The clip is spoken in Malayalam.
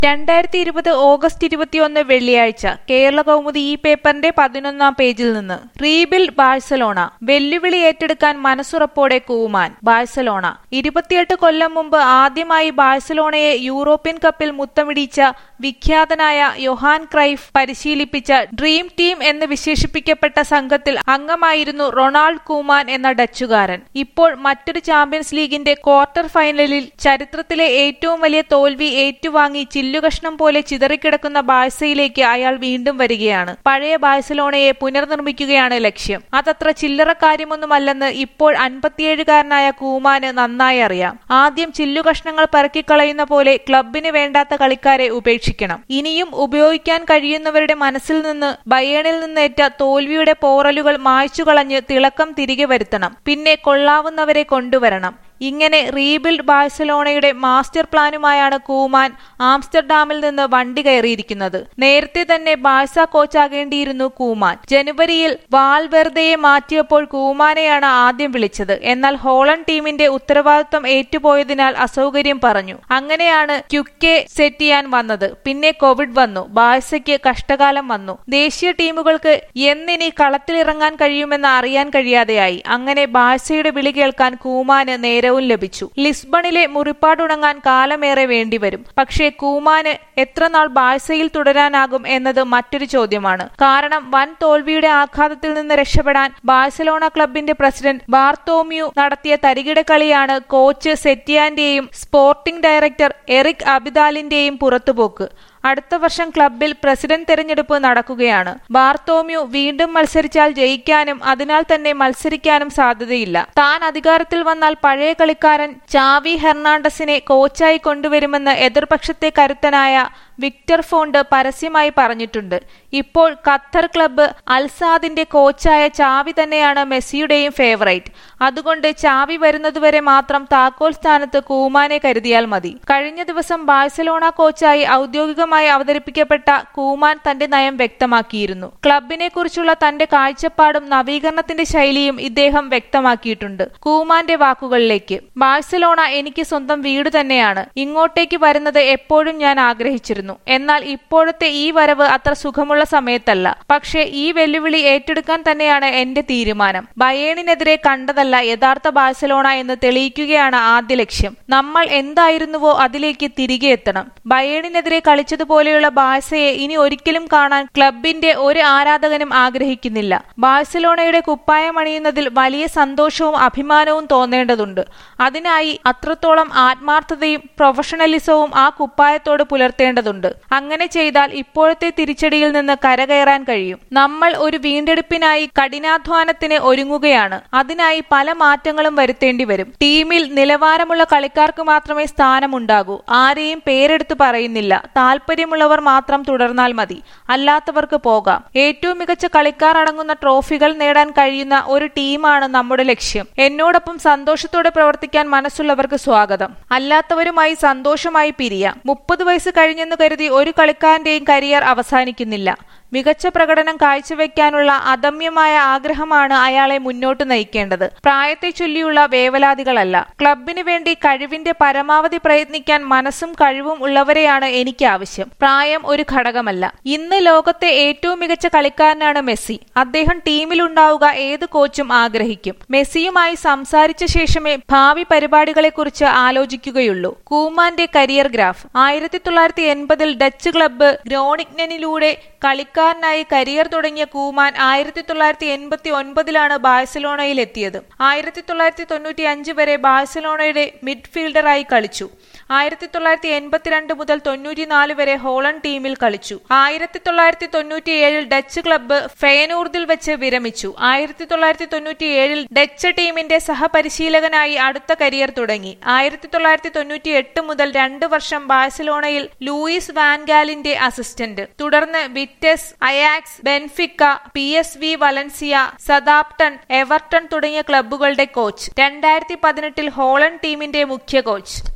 രണ്ടായിരത്തി ഇരുപത് ഓഗസ്റ്റ് ഇരുപത്തിയൊന്ന് വെള്ളിയാഴ്ച കേരള കൗമുദി ഈ പേപ്പറിന്റെ പതിനൊന്നാം പേജിൽ നിന്ന് റീബിൽഡ് ബാഴ്സലോണ വെല്ലുവിളി ഏറ്റെടുക്കാൻ മനസ്സുറപ്പോടെ കൂമാൻ ബാഴ്സലോണ ഇരുപത്തിയെട്ട് കൊല്ലം മുമ്പ് ആദ്യമായി ബാഴ്സലോണയെ യൂറോപ്യൻ കപ്പിൽ മുത്തമിടിച്ച വിഖ്യാതനായ യൊഹാൻ ക്രൈഫ് പരിശീലിപ്പിച്ച ഡ്രീം ടീം എന്ന് വിശേഷിപ്പിക്കപ്പെട്ട സംഘത്തിൽ അംഗമായിരുന്നു റൊണാൾഡ് കൂമാൻ എന്ന ഡച്ചുകാരൻ ഇപ്പോൾ മറ്റൊരു ചാമ്പ്യൻസ് ലീഗിന്റെ ക്വാർട്ടർ ഫൈനലിൽ ചരിത്രത്തിലെ ഏറ്റവും വലിയ തോൽവി ഏറ്റുവാങ്ങി ചില്ലുകഷ്ണം പോലെ ചിതറിക്കിടക്കുന്ന ബാഴ്സയിലേക്ക് അയാൾ വീണ്ടും വരികയാണ് പഴയ ബാഴ്സലോണയെ പുനർനിർമ്മിക്കുകയാണ് ലക്ഷ്യം അതത്ര ചില്ലറ കാര്യമൊന്നുമല്ലെന്ന് ഇപ്പോൾ അൻപത്തിയേഴുകാരനായ കൂമാന് നന്നായി അറിയാം ആദ്യം ചില്ലുകഷ്ണങ്ങൾ പറക്കിക്കളയുന്ന പോലെ ക്ലബിന് വേണ്ടാത്ത കളിക്കാരെ ഉപേക്ഷിക്കണം ഇനിയും ഉപയോഗിക്കാൻ കഴിയുന്നവരുടെ മനസ്സിൽ നിന്ന് ബയേണിൽ നിന്നേറ്റ തോൽവിയുടെ പോറലുകൾ മായ്ച്ചു കളഞ്ഞ് തിളക്കം തിരികെ വരുത്തണം പിന്നെ കൊള്ളാവുന്നവരെ കൊണ്ടുവരണം ഇങ്ങനെ റീബിൽഡ് ബാഴ്സലോണയുടെ മാസ്റ്റർ പ്ലാനുമായാണ് കൂമാൻ ആംസ്റ്റർഡാമിൽ നിന്ന് വണ്ടി കയറിയിരിക്കുന്നത് നേരത്തെ തന്നെ ബാഴ്സ കോച്ചാകേണ്ടിയിരുന്നു കൂമാൻ ജനുവരിയിൽ വാൽവെർദയെ മാറ്റിയപ്പോൾ കൂമാനെയാണ് ആദ്യം വിളിച്ചത് എന്നാൽ ഹോളണ്ട് ടീമിന്റെ ഉത്തരവാദിത്വം ഏറ്റുപോയതിനാൽ അസൗകര്യം പറഞ്ഞു അങ്ങനെയാണ് ക്യുക്കെ സെറ്റ് ചെയ്യാൻ വന്നത് പിന്നെ കോവിഡ് വന്നു ബാഴ്സയ്ക്ക് കഷ്ടകാലം വന്നു ദേശീയ ടീമുകൾക്ക് എന്നിനി കളത്തിലിറങ്ങാൻ കഴിയുമെന്ന് അറിയാൻ കഴിയാതെയായി അങ്ങനെ ബാഴ്സയുടെ വിളി കേൾക്കാൻ കൂമാന് നേരവും ലഭിച്ചു ലിസ്ബണിലെ മുറിപ്പാടുണങ്ങാൻ കാലമേറെ വേണ്ടിവരും പക്ഷേ കൂമാന് എത്ര നാൾ ബാഴ്സയിൽ തുടരാനാകും എന്നത് മറ്റൊരു ചോദ്യമാണ് കാരണം വൻ തോൽവിയുടെ ആഘാതത്തിൽ നിന്ന് രക്ഷപ്പെടാൻ ബാഴ്സലോണ ക്ലബിന്റെ പ്രസിഡന്റ് ബാർത്തോമ്യു നടത്തിയ തരികിട കളിയാണ് കോച്ച് സെറ്റിയാന്റെയും സ്പോർട്ടിംഗ് ഡയറക്ടർ എറിക് അബിദാലിന്റെയും പുറത്തുപോക്ക് അടുത്ത വർഷം ക്ലബിൽ പ്രസിഡന്റ് തെരഞ്ഞെടുപ്പ് നടക്കുകയാണ് ബാർത്തോമ്യു വീണ്ടും മത്സരിച്ചാൽ ജയിക്കാനും അതിനാൽ തന്നെ മത്സരിക്കാനും സാധ്യതയില്ല താൻ അധികാരത്തിൽ വന്നാൽ പഴയ കളിക്കാരൻ ചാവി ഹെർണാണ്ടസിനെ കോച്ചായി കൊണ്ടുവരുമെന്ന് എതിർപക്ഷത്തെ കരുത്തനായ വിക്ടർ ഫോണ്ട് പരസ്യമായി പറഞ്ഞിട്ടുണ്ട് ഇപ്പോൾ ഖത്തർ ക്ലബ്ബ് അൽസാദിന്റെ കോച്ചായ ചാവി തന്നെയാണ് മെസ്സിയുടെയും ഫേവറേറ്റ് അതുകൊണ്ട് ചാവി വരുന്നതുവരെ മാത്രം താക്കോൽ സ്ഥാനത്ത് കൂമാനെ കരുതിയാൽ മതി കഴിഞ്ഞ ദിവസം ബാഴ്സലോണ കോച്ചായി ഔദ്യോഗികമായി അവതരിപ്പിക്കപ്പെട്ട കൂമാൻ തന്റെ നയം വ്യക്തമാക്കിയിരുന്നു ക്ലബിനെ കുറിച്ചുള്ള തന്റെ കാഴ്ചപ്പാടും നവീകരണത്തിന്റെ ശൈലിയും ഇദ്ദേഹം വ്യക്തമാക്കിയിട്ടുണ്ട് കൂമാന്റെ വാക്കുകളിലേക്ക് ബാഴ്സലോണ എനിക്ക് സ്വന്തം വീട് തന്നെയാണ് ഇങ്ങോട്ടേക്ക് വരുന്നത് എപ്പോഴും ഞാൻ ആഗ്രഹിച്ചിരുന്നു എന്നാൽ ഇപ്പോഴത്തെ ഈ വരവ് അത്ര സുഖമുള്ള സമയത്തല്ല പക്ഷേ ഈ വെല്ലുവിളി ഏറ്റെടുക്കാൻ തന്നെയാണ് എന്റെ തീരുമാനം ബയേണിനെതിരെ കണ്ടതല്ല യഥാർത്ഥ ബാഴ്സലോണ എന്ന് തെളിയിക്കുകയാണ് ആദ്യ ലക്ഷ്യം നമ്മൾ എന്തായിരുന്നുവോ അതിലേക്ക് തിരികെ എത്തണം ബയേണിനെതിരെ കളിച്ചതുപോലെയുള്ള ബാഴ്സയെ ഇനി ഒരിക്കലും കാണാൻ ക്ലബിന്റെ ഒരു ആരാധകനും ആഗ്രഹിക്കുന്നില്ല ബാഴ്സലോണയുടെ കുപ്പായം അണിയുന്നതിൽ വലിയ സന്തോഷവും അഭിമാനവും തോന്നേണ്ടതുണ്ട് അതിനായി അത്രത്തോളം ആത്മാർത്ഥതയും പ്രൊഫഷണലിസവും ആ കുപ്പായത്തോട് പുലർത്തേണ്ടതുണ്ട് അങ്ങനെ ചെയ്താൽ ഇപ്പോഴത്തെ തിരിച്ചടിയിൽ നിന്ന് കരകയറാൻ കഴിയും നമ്മൾ ഒരു വീണ്ടെടുപ്പിനായി കഠിനാധ്വാനത്തിന് ഒരുങ്ങുകയാണ് അതിനായി പല മാറ്റങ്ങളും വരുത്തേണ്ടി വരും ടീമിൽ നിലവാരമുള്ള കളിക്കാർക്ക് മാത്രമേ സ്ഥാനമുണ്ടാകൂ ആരെയും പേരെടുത്ത് പറയുന്നില്ല താല്പര്യമുള്ളവർ മാത്രം തുടർന്നാൽ മതി അല്ലാത്തവർക്ക് പോകാം ഏറ്റവും മികച്ച കളിക്കാർ അടങ്ങുന്ന ട്രോഫികൾ നേടാൻ കഴിയുന്ന ഒരു ടീമാണ് നമ്മുടെ ലക്ഷ്യം എന്നോടൊപ്പം സന്തോഷത്തോടെ പ്രവർത്തിക്കാൻ മനസ്സുള്ളവർക്ക് സ്വാഗതം അല്ലാത്തവരുമായി സന്തോഷമായി പിരിയാം മുപ്പത് വയസ്സ് കഴിഞ്ഞെന്ന് കരുതി ഒരു കളിക്കാരന്റെയും കരിയർ അവസാനിക്കുന്നില്ല മികച്ച പ്രകടനം കാഴ്ചവെക്കാനുള്ള അദമ്യമായ ആഗ്രഹമാണ് അയാളെ മുന്നോട്ട് നയിക്കേണ്ടത് പ്രായത്തെ ചൊല്ലിയുള്ള വേവലാതികളല്ല ക്ലബിന് വേണ്ടി കഴിവിന്റെ പരമാവധി പ്രയത്നിക്കാൻ മനസ്സും കഴിവും ഉള്ളവരെയാണ് എനിക്ക് ആവശ്യം പ്രായം ഒരു ഘടകമല്ല ഇന്ന് ലോകത്തെ ഏറ്റവും മികച്ച കളിക്കാരനാണ് മെസ്സി അദ്ദേഹം ടീമിലുണ്ടാവുക ഏത് കോച്ചും ആഗ്രഹിക്കും മെസ്സിയുമായി സംസാരിച്ച ശേഷമേ ഭാവി പരിപാടികളെക്കുറിച്ച് ആലോചിക്കുകയുള്ളൂ കൂമാന്റെ കരിയർ ഗ്രാഫ് ആയിരത്തി തൊള്ളായിരത്തി എൺപതിൽ ഡച്ച് ക്ലബ്ബ് ഗ്രോണിഗ്നനിലൂടെ കളിക്കാരനായി കരിയർ തുടങ്ങിയ കൂമാൻ ആയിരത്തി തൊള്ളായിരത്തി എൺപത്തി ഒൻപതിലാണ് ബാഴ്സലോണയിൽ എത്തിയത് ആയിരത്തി തൊള്ളായിരത്തി തൊണ്ണൂറ്റി അഞ്ച് വരെ ബാഴ്സലോണയുടെ മിഡ്ഫീൽഡറായി കളിച്ചു ആയിരത്തി തൊള്ളായിരത്തി എൺപത്തിരണ്ട് മുതൽ തൊണ്ണൂറ്റിനാല് വരെ ഹോളണ്ട് ടീമിൽ കളിച്ചു ആയിരത്തി തൊള്ളായിരത്തി തൊണ്ണൂറ്റിയേഴിൽ ഡച്ച് ക്ലബ്ബ് ഫെയനൂർദിൽ വെച്ച് വിരമിച്ചു ആയിരത്തി തൊള്ളായിരത്തി തൊണ്ണൂറ്റിയേഴിൽ ഡച്ച് ടീമിന്റെ സഹപരിശീലകനായി അടുത്ത കരിയർ തുടങ്ങി ആയിരത്തി തൊള്ളായിരത്തി തൊണ്ണൂറ്റി എട്ട് മുതൽ രണ്ട് വർഷം ബാഴ്സലോണയിൽ ലൂയിസ് വാൻഗാലിന്റെ അസിസ്റ്റന്റ് തുടർന്ന് Vitesse Ajax Benfica P S V Valencia Southampton Everton തുടങ്ങിയ ക്ലബ്ബുകളുടെ കോച്ച് രണ്ടായിരത്തി പതിനെട്ടിൽ ഹോളണ്ട് ടീമിന്റെ മുഖ്യ കോച്ച്